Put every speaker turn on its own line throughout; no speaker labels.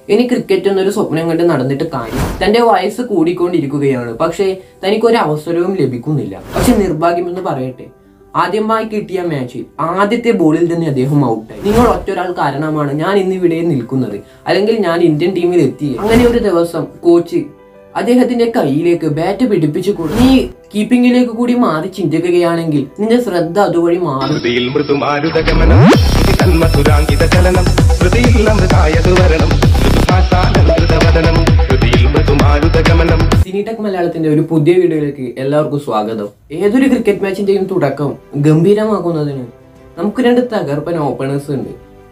ഇനി ക്രിക്കറ്റ് എന്നൊരു സ്വപ്നം കണ്ട് നടന്നിട്ട് കാര്യം തന്റെ വയസ്സ് കൂടിക്കൊണ്ടിരിക്കുകയാണ് പക്ഷേ തനിക്കൊരു അവസരവും ലഭിക്കുന്നില്ല പക്ഷെ നിർഭാഗ്യമെന്ന് പറയട്ടെ ആദ്യമായി കിട്ടിയ മാച്ചിൽ ആദ്യത്തെ ബോളിൽ തന്നെ അദ്ദേഹം ഔട്ടായി നിങ്ങൾ ഒറ്റൊരാൾ കാരണമാണ് ഞാൻ ഇന്നിവിടെ നിൽക്കുന്നത് അല്ലെങ്കിൽ ഞാൻ ഇന്ത്യൻ ടീമിൽ എത്തി അങ്ങനെ ഒരു ദിവസം കോച്ച് അദ്ദേഹത്തിന്റെ കയ്യിലേക്ക് ബാറ്റ് പിടിപ്പിച്ചു കൊടുത്തു നീ കീപ്പിംഗിലേക്ക് കൂടി മാറി ചിന്തിക്കുകയാണെങ്കിൽ നിന്റെ ശ്രദ്ധ അതുവഴി മാറും
ഹൃതിയിൽ മൃദുമാരുതഗമനം തന്മസുരാങ്കിത ചലനം ഹൃതിയിൽ അമൃതായത് വരണം മൃദുഭാസാലങ്കൃതവദനം ഹൃതിയിൽ മൃദുമാരുതഗമനം
സിനിടെക് മലയാളത്തിന്റെ ഒരു പുതിയ വീഡിയോയിലേക്ക് എല്ലാവർക്കും സ്വാഗതം ഏതൊരു ക്രിക്കറ്റ് മാച്ചിന്റെയും തുടക്കം ഗംഭീരമാക്കുന്നതിന് നമുക്ക് രണ്ട് തകർപ്പൻ ഓപ്പണേഴ്സ് ഉണ്ട്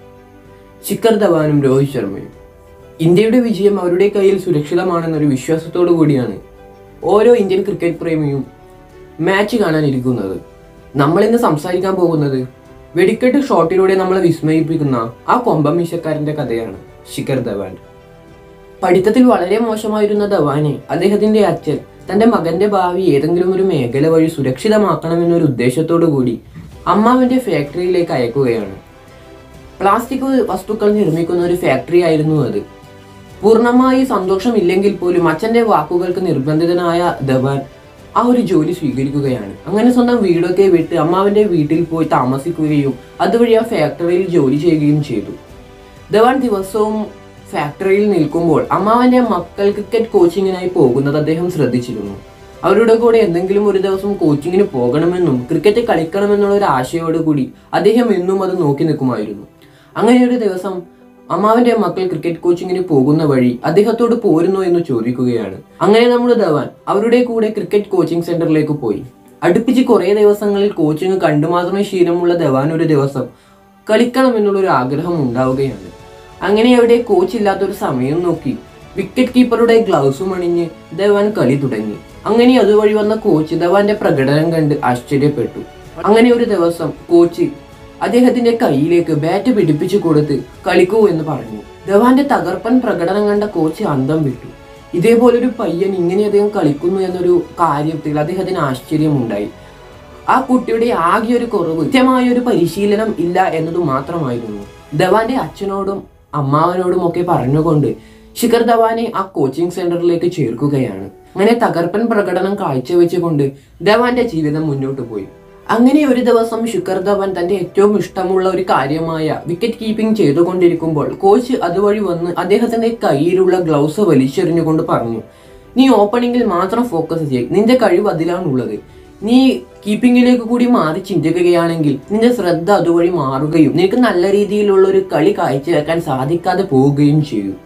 ശിഖർ ധവാനും രോഹിത് ശർമ്മയും ഇന്ത്യയുടെ വിജയം അവരുടെ കയ്യിൽ സുരക്ഷിതമാണെന്നൊരു വിശ്വാസത്തോടു കൂടിയാണ് ഓരോ ഇന്ത്യൻ ക്രിക്കറ്റ് പ്രേമിയും മാച്ച് കാണാനിരിക്കുന്നത് നമ്മൾ ഇന്ന് സംസാരിക്കാൻ പോകുന്നത് വെടിക്കെട്ട് ഷോട്ടിലൂടെ നമ്മളെ വിസ്മയിപ്പിക്കുന്ന ആ കൊമ്പമീശക്കാരന്റെ കഥയാണ് ശിഖർ ധവാൻ പഠിത്തത്തിൽ വളരെ മോശമായിരുന്ന ധവാനെ അദ്ദേഹത്തിന്റെ അച്ഛൻ തന്റെ മകന്റെ ഭാവി ഏതെങ്കിലും ഒരു മേഖല വഴി സുരക്ഷിതമാക്കണമെന്നൊരു ഉദ്ദേശത്തോടു കൂടി അമ്മാവന്റെ ഫാക്ടറിയിലേക്ക് അയക്കുകയാണ് പ്ലാസ്റ്റിക് വസ്തുക്കൾ നിർമ്മിക്കുന്ന ഒരു ഫാക്ടറി ആയിരുന്നു അത് പൂർണ്ണമായി സന്തോഷമില്ലെങ്കിൽ പോലും അച്ഛന്റെ വാക്കുകൾക്ക് നിർബന്ധിതനായ ധവാൻ ആ ഒരു ജോലി സ്വീകരിക്കുകയാണ് അങ്ങനെ സ്വന്തം വീടൊക്കെ വിട്ട് അമ്മാവന്റെ വീട്ടിൽ പോയി താമസിക്കുകയും അതുവഴി ആ ഫാക്ടറിയിൽ ജോലി ചെയ്യുകയും ചെയ്തു ധവാൻ ദിവസവും ഫാക്ടറിയിൽ നിൽക്കുമ്പോൾ അമ്മാവന്റെ മക്കൾ ക്രിക്കറ്റ് കോച്ചിങ്ങിനായി പോകുന്നത് അദ്ദേഹം ശ്രദ്ധിച്ചിരുന്നു അവരുടെ കൂടെ എന്തെങ്കിലും ഒരു ദിവസം കോച്ചിങ്ങിന് പോകണമെന്നും ക്രിക്കറ്റ് കളിക്കണമെന്നുള്ള ഒരു ആശയോട് കൂടി അദ്ദേഹം എന്നും അത് നോക്കി നിൽക്കുമായിരുന്നു അങ്ങനെ ഒരു ദിവസം അമ്മാവന്റെ മക്കൾ ക്രിക്കറ്റ് കോച്ചിങ്ങിന് പോകുന്ന വഴി അദ്ദേഹത്തോട് പോരുന്നോ എന്ന് ചോദിക്കുകയാണ് അങ്ങനെ നമ്മുടെ ധവാൻ അവരുടെ കൂടെ ക്രിക്കറ്റ് കോച്ചിങ് സെന്ററിലേക്ക് പോയി അടുപ്പിച്ച് കുറേ ദിവസങ്ങളിൽ കോച്ചിങ് കണ്ടു മാത്രമേ ശീലമുള്ള ധവാൻ ഒരു ദിവസം കളിക്കണമെന്നുള്ളൊരു ആഗ്രഹം ഉണ്ടാവുകയാണ് അങ്ങനെ അവിടെ കോച്ച് ഇല്ലാത്തൊരു സമയം നോക്കി വിക്കറ്റ് കീപ്പറുടെ ഗ്ലൗസും അണിഞ്ഞ് ധവാൻ കളി തുടങ്ങി അങ്ങനെ അതുവഴി വന്ന കോച്ച് ധവാന്റെ പ്രകടനം കണ്ട് ആശ്ചര്യപ്പെട്ടു അങ്ങനെ ഒരു ദിവസം കോച്ച് അദ്ദേഹത്തിന്റെ കയ്യിലേക്ക് ബാറ്റ് പിടിപ്പിച്ചു കൊടുത്ത് കളിക്കൂ എന്ന് പറഞ്ഞു ധവാന്റെ തകർപ്പൻ പ്രകടനം കണ്ട കോച്ച് അന്തം വിട്ടു ഇതേപോലൊരു പയ്യൻ ഇങ്ങനെയധികം കളിക്കുന്നു എന്നൊരു കാര്യത്തിൽ അദ്ദേഹത്തിന് ആശ്ചര്യമുണ്ടായി ആ കുട്ടിയുടെ ആകെ ഒരു കുറവ് കൃത്യമായ ഒരു പരിശീലനം ഇല്ല എന്നത് മാത്രമായിരുന്നു ധവാന്റെ അച്ഛനോടും അമ്മാവനോടും ഒക്കെ പറഞ്ഞുകൊണ്ട് ശിഖർ ധവാനെ ആ കോച്ചിങ് സെന്ററിലേക്ക് ചേർക്കുകയാണ് അങ്ങനെ തകർപ്പൻ പ്രകടനം കാഴ്ചവെച്ചുകൊണ്ട് ധവാന്റെ ജീവിതം മുന്നോട്ട് പോയി അങ്ങനെ ഒരു ദിവസം ശിഖർ ധവാൻ തന്റെ ഏറ്റവും ഇഷ്ടമുള്ള ഒരു കാര്യമായ വിക്കറ്റ് കീപ്പിംഗ് ചെയ്തുകൊണ്ടിരിക്കുമ്പോൾ കോച്ച് അതുവഴി വന്ന് അദ്ദേഹത്തിന്റെ കയ്യിലുള്ള ഗ്ലൗസ് വലിച്ചെറിഞ്ഞുകൊണ്ട് പറഞ്ഞു നീ ഓപ്പണിംഗിൽ മാത്രം ഫോക്കസ് ചെയ്യും നിന്റെ കഴിവ് അതിലാണുള്ളത് നീ കീപ്പിംഗിലേക്ക് കൂടി മാറി ചിന്തിക്കുകയാണെങ്കിൽ നിന്റെ ശ്രദ്ധ അതുവഴി മാറുകയും നിനക്ക് നല്ല രീതിയിലുള്ള ഒരു കളി കാഴ്ചവെക്കാൻ സാധിക്കാതെ പോവുകയും ചെയ്യും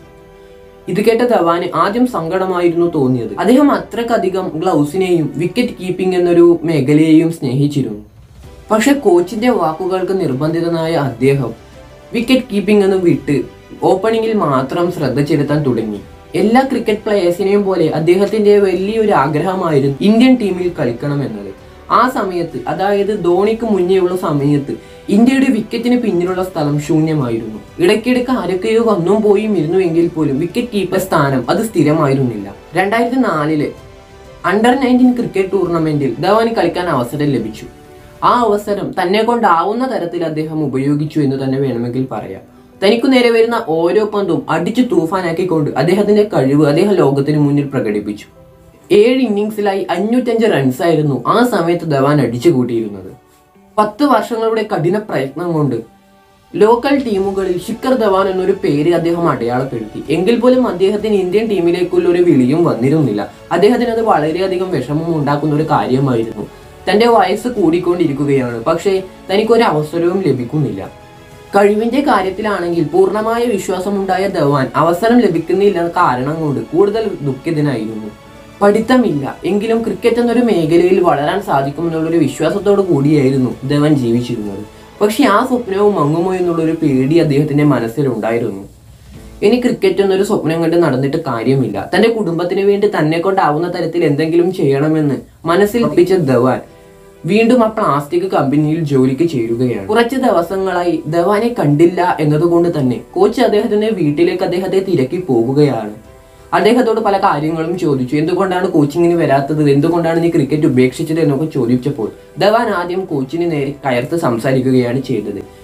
ഇത് കേട്ട ധവാന് ആദ്യം സങ്കടമായിരുന്നു തോന്നിയത് അദ്ദേഹം അത്രക്കധികം ഗ്ലൗസിനെയും വിക്കറ്റ് കീപ്പിംഗ് എന്നൊരു മേഖലയെയും സ്നേഹിച്ചിരുന്നു പക്ഷെ കോച്ചിന്റെ വാക്കുകൾക്ക് നിർബന്ധിതനായ അദ്ദേഹം വിക്കറ്റ് കീപ്പിംഗ് എന്ന് വിട്ട് ഓപ്പണിംഗിൽ മാത്രം ശ്രദ്ധ ചെലുത്താൻ തുടങ്ങി എല്ലാ ക്രിക്കറ്റ് പ്ലേയേഴ്സിനെയും പോലെ അദ്ദേഹത്തിന്റെ വലിയൊരു ആഗ്രഹമായിരുന്നു ഇന്ത്യൻ ടീമിൽ കളിക്കണം എന്നത് ആ സമയത്ത് അതായത് ധോണിക്ക് മുന്നേയുള്ള സമയത്ത് ഇന്ത്യയുടെ വിക്കറ്റിന് പിന്നിലുള്ള സ്ഥലം ശൂന്യമായിരുന്നു ഇടയ്ക്കിടയ്ക്ക് ആരൊക്കെയോ വന്നും പോയും ഇരുന്നുവെങ്കിൽ പോലും വിക്കറ്റ് കീപ്പർ സ്ഥാനം അത് സ്ഥിരമായിരുന്നില്ല രണ്ടായിരത്തി നാലില് അണ്ടർ നയൻറ്റീൻ ക്രിക്കറ്റ് ടൂർണമെന്റിൽ ധവാന് കളിക്കാൻ അവസരം ലഭിച്ചു ആ അവസരം തന്നെ കൊണ്ടാവുന്ന തരത്തിൽ അദ്ദേഹം ഉപയോഗിച്ചു എന്ന് തന്നെ വേണമെങ്കിൽ പറയാം തനിക്കു നേരെ വരുന്ന ഓരോ പന്തും അടിച്ചു തൂഫാനാക്കിക്കൊണ്ട് അദ്ദേഹത്തിന്റെ കഴിവ് അദ്ദേഹം ലോകത്തിന് മുന്നിൽ പ്രകടിപ്പിച്ചു ഏഴ് ഇന്നിങ്സിലായി അഞ്ഞൂറ്റഞ്ച് റൺസായിരുന്നു ആ സമയത്ത് ധവാൻ അടിച്ചു കൂട്ടിയിരുന്നത് പത്ത് വർഷങ്ങളുടെ കഠിന പ്രയത്നം കൊണ്ട് ലോക്കൽ ടീമുകളിൽ ശിഖർ ധവാൻ എന്നൊരു പേര് അദ്ദേഹം അടയാളപ്പെടുത്തി എങ്കിൽ പോലും അദ്ദേഹത്തിന് ഇന്ത്യൻ ടീമിലേക്കുള്ള ഒരു വിളിയും വന്നിരുന്നില്ല അദ്ദേഹത്തിന് അത് വളരെയധികം വിഷമം ഉണ്ടാക്കുന്ന ഒരു കാര്യമായിരുന്നു തന്റെ വയസ്സ് കൂടിക്കൊണ്ടിരിക്കുകയാണ് പക്ഷേ തനിക്കൊരു അവസരവും ലഭിക്കുന്നില്ല കഴിവിന്റെ കാര്യത്തിലാണെങ്കിൽ പൂർണ്ണമായ വിശ്വാസമുണ്ടായ ധവാൻ അവസരം ലഭിക്കുന്നില്ല എന്ന കാരണം കൊണ്ട് കൂടുതൽ ദുഃഖിതനായിരുന്നു പഠിത്തമില്ല എങ്കിലും ക്രിക്കറ്റ് എന്നൊരു മേഖലയിൽ വളരാൻ സാധിക്കുമെന്നുള്ളൊരു വിശ്വാസത്തോടു കൂടിയായിരുന്നു ധവൻ ജീവിച്ചിരുന്നത് പക്ഷെ ആ സ്വപ്നവും മങ്ങുമോ എന്നുള്ളൊരു പേടി അദ്ദേഹത്തിന്റെ മനസ്സിലുണ്ടായിരുന്നു ഇനി ക്രിക്കറ്റ് എന്നൊരു സ്വപ്നം കണ്ട് നടന്നിട്ട് കാര്യമില്ല തന്റെ കുടുംബത്തിന് വേണ്ടി തന്നെ കൊണ്ടാവുന്ന തരത്തിൽ എന്തെങ്കിലും ചെയ്യണമെന്ന് മനസ്സിൽ ഒപ്പിച്ച ധവാൻ വീണ്ടും ആ പ്ലാസ്റ്റിക് കമ്പനിയിൽ ജോലിക്ക് ചേരുകയാണ് കുറച്ച് ദിവസങ്ങളായി ധവാനെ കണ്ടില്ല എന്നതുകൊണ്ട് തന്നെ കോച്ച് അദ്ദേഹത്തിന്റെ വീട്ടിലേക്ക് അദ്ദേഹത്തെ തിരക്കി പോകുകയാണ് അദ്ദേഹത്തോട് പല കാര്യങ്ങളും ചോദിച്ചു എന്തുകൊണ്ടാണ് കോച്ചിങ്ങിന് വരാത്തത് എന്തുകൊണ്ടാണ് നീ ക്രിക്കറ്റ് ഉപേക്ഷിച്ചത് എന്നൊക്കെ ചോദിച്ചപ്പോൾ ധവാൻ ആദ്യം കോച്ചിന് നേരെ കയർത്ത് സംസാരിക്കുകയാണ് ചെയ്തത്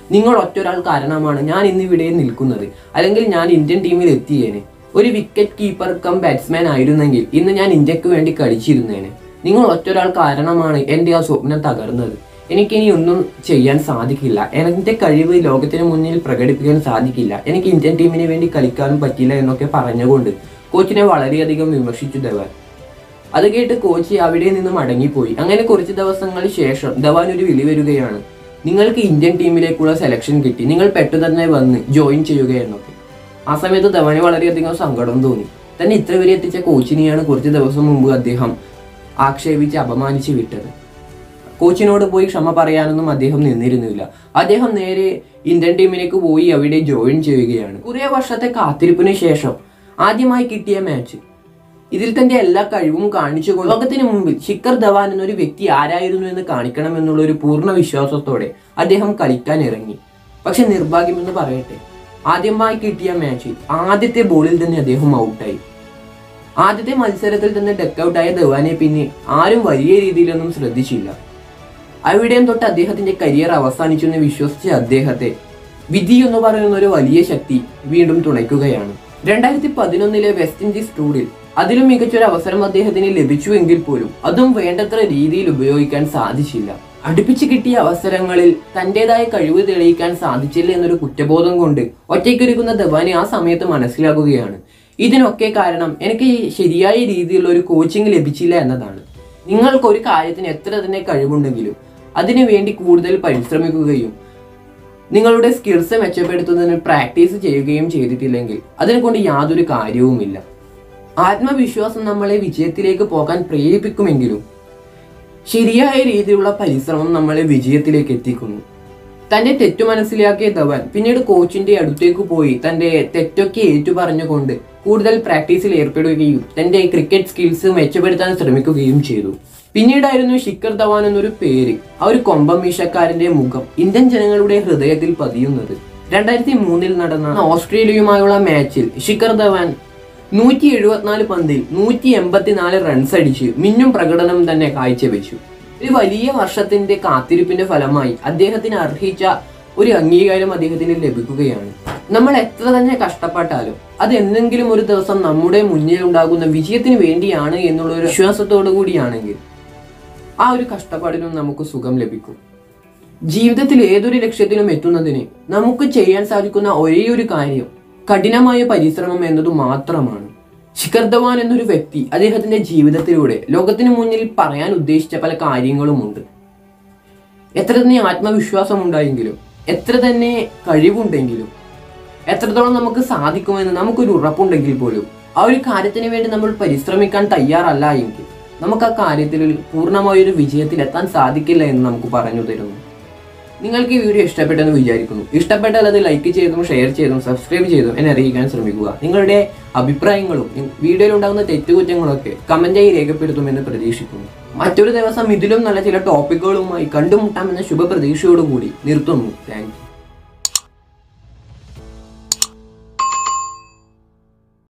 നിങ്ങൾ ഒറ്റൊരാൾ കാരണമാണ് ഞാൻ ഇന്നിവിടെ നിൽക്കുന്നത് അല്ലെങ്കിൽ ഞാൻ ഇന്ത്യൻ ടീമിൽ എത്തിയേനെ ഒരു വിക്കറ്റ് കീപ്പർ കം ബാറ്റ്സ്മാൻ ആയിരുന്നെങ്കിൽ ഇന്ന് ഞാൻ ഇന്ത്യക്ക് വേണ്ടി കളിച്ചിരുന്നേനെ നിങ്ങൾ ഒറ്റൊരാൾ കാരണമാണ് എൻ്റെ ആ സ്വപ്നം തകർന്നത് എനിക്കിനി ഒന്നും ചെയ്യാൻ സാധിക്കില്ല എൻ്റെ കഴിവ് ലോകത്തിന് മുന്നിൽ പ്രകടിപ്പിക്കാൻ സാധിക്കില്ല എനിക്ക് ഇന്ത്യൻ ടീമിന് വേണ്ടി കളിക്കാനും പറ്റില്ല എന്നൊക്കെ പറഞ്ഞുകൊണ്ട് കോച്ചിനെ വളരെയധികം വിമർശിച്ചു ധവാൻ അത് കേട്ട് കോച്ച് അവിടെ നിന്ന് മടങ്ങിപ്പോയി അങ്ങനെ കുറച്ച് ദിവസങ്ങൾക്ക് ശേഷം ധവാൻ ഒരു വിളി വരികയാണ് നിങ്ങൾക്ക് ഇന്ത്യൻ ടീമിലേക്കുള്ള സെലക്ഷൻ കിട്ടി നിങ്ങൾ പെട്ടെന്ന് തന്നെ വന്ന് ജോയിൻ ചെയ്യുകയെന്നൊക്കെ ആ സമയത്ത് ധവാന് വളരെയധികം സങ്കടം തോന്നി തന്നെ ഇത്ര വരെ എത്തിച്ച കോച്ചിനെയാണ് കുറച്ച് ദിവസം മുമ്പ് അദ്ദേഹം ആക്ഷേപിച്ച് അപമാനിച്ച് വിട്ടത് കോച്ചിനോട് പോയി ക്ഷമ പറയാനൊന്നും അദ്ദേഹം നിന്നിരുന്നില്ല അദ്ദേഹം നേരെ ഇന്ത്യൻ ടീമിലേക്ക് പോയി അവിടെ ജോയിൻ ചെയ്യുകയാണ് കുറേ വർഷത്തെ കാത്തിരിപ്പിന് ശേഷം ആദ്യമായി കിട്ടിയ മാച്ച് ഇതിൽ തന്റെ എല്ലാ കഴിവും കാണിച്ചുകൊണ്ട് ലോകത്തിന് മുമ്പിൽ ശിഖർ ധവാൻ എന്നൊരു വ്യക്തി ആരായിരുന്നു എന്ന് കാണിക്കണം എന്നുള്ള ഒരു പൂർണ്ണ വിശ്വാസത്തോടെ അദ്ദേഹം കളിക്കാൻ ഇറങ്ങി പക്ഷെ നിർഭാഗ്യമെന്ന് പറയട്ടെ ആദ്യമായി കിട്ടിയ മാച്ചിൽ ആദ്യത്തെ ബോളിൽ തന്നെ അദ്ദേഹം ഔട്ടായി ആദ്യത്തെ മത്സരത്തിൽ തന്നെ ഡക്കൌട്ടായ ധവാനെ പിന്നെ ആരും വലിയ രീതിയിലൊന്നും ശ്രദ്ധിച്ചില്ല അവിടെയും തൊട്ട് അദ്ദേഹത്തിന്റെ കരിയർ അവസാനിച്ചു എന്ന് വിശ്വസിച്ച അദ്ദേഹത്തെ വിധി എന്ന് പറയുന്ന ഒരു വലിയ ശക്തി വീണ്ടും തുണയ്ക്കുകയാണ് രണ്ടായിരത്തി പതിനൊന്നിലെ വെസ്റ്റ് ഇൻഡീസ് ടൂറിൽ അതിലും മികച്ചൊരു അവസരം അദ്ദേഹത്തിന് ലഭിച്ചുവെങ്കിൽ പോലും അതും വേണ്ടത്ര രീതിയിൽ ഉപയോഗിക്കാൻ സാധിച്ചില്ല അടുപ്പിച്ച് കിട്ടിയ അവസരങ്ങളിൽ തന്റേതായ കഴിവ് തെളിയിക്കാൻ സാധിച്ചില്ല എന്നൊരു കുറ്റബോധം കൊണ്ട് ഒറ്റയ്ക്കൊരുക്കുന്ന ധവാനെ ആ സമയത്ത് മനസ്സിലാക്കുകയാണ് ഇതിനൊക്കെ കാരണം എനിക്ക് ശരിയായ രീതിയിലുള്ള ഒരു കോച്ചിങ് ലഭിച്ചില്ല എന്നതാണ് നിങ്ങൾക്ക് ഒരു കാര്യത്തിന് എത്ര തന്നെ കഴിവുണ്ടെങ്കിലും അതിനു വേണ്ടി കൂടുതൽ പരിശ്രമിക്കുകയും നിങ്ങളുടെ സ്കിൽസ് മെച്ചപ്പെടുത്തുന്നതിന് പ്രാക്ടീസ് ചെയ്യുകയും ചെയ്തിട്ടില്ലെങ്കിൽ അതിനെ കൊണ്ട് യാതൊരു കാര്യവുമില്ല ആത്മവിശ്വാസം നമ്മളെ വിജയത്തിലേക്ക് പോകാൻ പ്രേരിപ്പിക്കുമെങ്കിലും ശരിയായ രീതിയിലുള്ള പരിശ്രമം നമ്മളെ വിജയത്തിലേക്ക് എത്തിക്കുന്നു തന്റെ തെറ്റു മനസ്സിലാക്കിയ ധവൻ പിന്നീട് കോച്ചിന്റെ അടുത്തേക്ക് പോയി തന്റെ തെറ്റൊക്കെ ഏറ്റുപറഞ്ഞുകൊണ്ട് കൂടുതൽ പ്രാക്ടീസിൽ ഏർപ്പെടുകയും തന്റെ ക്രിക്കറ്റ് സ്കിൽസ് മെച്ചപ്പെടുത്താൻ ശ്രമിക്കുകയും ചെയ്തു പിന്നീടായിരുന്നു ശിഖർ ധവാൻ എന്നൊരു പേര് ആ ഒരു കൊമ്പം മീശക്കാരന്റെ മുഖം ഇന്ത്യൻ ജനങ്ങളുടെ ഹൃദയത്തിൽ പതിയുന്നത് രണ്ടായിരത്തി മൂന്നിൽ നടന്ന ഓസ്ട്രേലിയയുമായുള്ള മാച്ചിൽ ശിഖർ ധവാൻ നൂറ്റി എഴുപത്തിനാല് പന്തിൽ നൂറ്റി എൺപത്തിനാല് റൺസ് അടിച്ച് മിന്നും പ്രകടനം തന്നെ കാഴ്ചവെച്ചു ഒരു വലിയ വർഷത്തിന്റെ കാത്തിരിപ്പിന്റെ ഫലമായി അദ്ദേഹത്തിന് അർഹിച്ച ഒരു അംഗീകാരം അദ്ദേഹത്തിന് ലഭിക്കുകയാണ് നമ്മൾ എത്ര തന്നെ കഷ്ടപ്പെട്ടാലും അത് എന്തെങ്കിലും ഒരു ദിവസം നമ്മുടെ മുന്നിൽ ഉണ്ടാകുന്ന വിജയത്തിന് വേണ്ടിയാണ് എന്നുള്ള ഒരു വിശ്വാസത്തോടു കൂടിയാണെങ്കിൽ ആ ഒരു കഷ്ടപ്പാടിനും നമുക്ക് സുഖം ലഭിക്കും ജീവിതത്തിൽ ഏതൊരു ലക്ഷ്യത്തിലും എത്തുന്നതിന് നമുക്ക് ചെയ്യാൻ സാധിക്കുന്ന ഒരേ ഒരു കാര്യം കഠിനമായ പരിശ്രമം എന്നത് മാത്രമാണ് ശിഖർ ധവാൻ എന്നൊരു വ്യക്തി അദ്ദേഹത്തിന്റെ ജീവിതത്തിലൂടെ ലോകത്തിന് മുന്നിൽ പറയാൻ ഉദ്ദേശിച്ച പല കാര്യങ്ങളുമുണ്ട് എത്ര തന്നെ ആത്മവിശ്വാസം ഉണ്ടായെങ്കിലും എത്ര തന്നെ കഴിവുണ്ടെങ്കിലും എത്രത്തോളം നമുക്ക് സാധിക്കുമെന്ന് നമുക്കൊരു ഉറപ്പുണ്ടെങ്കിൽ പോലും ആ ഒരു കാര്യത്തിന് വേണ്ടി നമ്മൾ പരിശ്രമിക്കാൻ തയ്യാറല്ല എങ്കിൽ നമുക്ക് ആ കാര്യത്തിൽ പൂർണ്ണമായൊരു വിജയത്തിൽ എത്താൻ സാധിക്കില്ല എന്ന് നമുക്ക് പറഞ്ഞു തരുന്നു നിങ്ങൾക്ക് ഈ വീഡിയോ ഇഷ്ടപ്പെട്ടെന്ന് വിചാരിക്കുന്നു ഇഷ്ടപ്പെട്ടാൽ അത് ലൈക്ക് ചെയ്തും ഷെയർ ചെയ്തും സബ്സ്ക്രൈബ് ചെയ്തും എന്നെ അറിയിക്കാൻ ശ്രമിക്കുക നിങ്ങളുടെ അഭിപ്രായങ്ങളും വീഡിയോയിൽ ഉണ്ടാകുന്ന തെറ്റുകുറ്റങ്ങളൊക്കെ കമന്റായി രേഖപ്പെടുത്തുമെന്ന് പ്രതീക്ഷിക്കുന്നു മറ്റൊരു ദിവസം ഇതിലും നല്ല ചില ടോപ്പിക്കുകളുമായി കണ്ടുമുട്ടാമെന്ന ശുഭപ്രതീക്ഷയോടുകൂടി നിർത്തുന്നു താങ്ക്